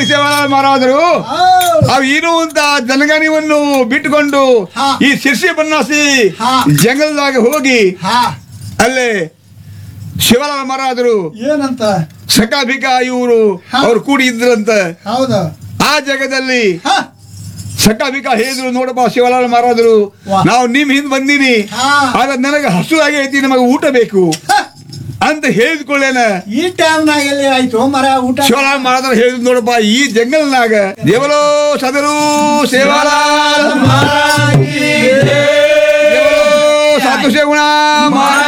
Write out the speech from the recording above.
ನೋಡಿ ಸೇವಾಲಾಲ್ ಮಹಾರಾಜರು ಹೌದು. ಅವು ಇರುವಂತ ಜನಗಣವನ್ನು ಬಿಟ್ಟುಕೊಂಡು ಹಾ. ಈ ಶಿರ್ಸಿ ಬನ್ನಾಸಿ ಹಾ. ಜಂಗಲದಾಗ ಹೋಗಿ ಹಾ ಅಲ್ಲೇ ಶಿವಲಾಲ ಮಹಾರಾಜರು ಏನಂತ ಸಕಾಭಿಕ ಇವರು ಹಾ. ಅವ್ರು ಕೂಡಿ ಇದ್ರಂತ ಹೌದು ಆ ಜಾಗದಲ್ಲಿ ಹಾ ಸಕಾಭಿಕ ಹೇಳಿದ್ರು ನೋಡಪ್ಪ ಶಿವಲಾಲ ಮಹಾರಾಜರು ವಾ. ನಾವು ನಿಮ್ ಹಿಂದ್ ಬಂದೀನಿ ಹಾ. ಆದ್ರೆ ನನಗೆ ಹಸು ಆಗೈತಿ ನಮಗೆ ಊಟ ಬೇಕು ಹ. ಅಂತ ಹೇಳಿದ್ಕೊಳ್ಳೇನ ಈ ಟೈಮ್ನಾಗ ಎಲ್ಲಿ ಆಯ್ತು ಮರ ಊಟ ಶಿವಲಾಲ್ ಮಹಾರಾಜರು ಹೇಳಿದ್ ನೋಡಪ್ಪ ಈ ಜಂಗಲ್ನಾಗ ದೇವಲೋ ಸದರು ಸೇವಾಲಾಲ್ ದೇವಲೋ ಸಾಧು ಸೇಗುಣ ಮಹಾರಾಜ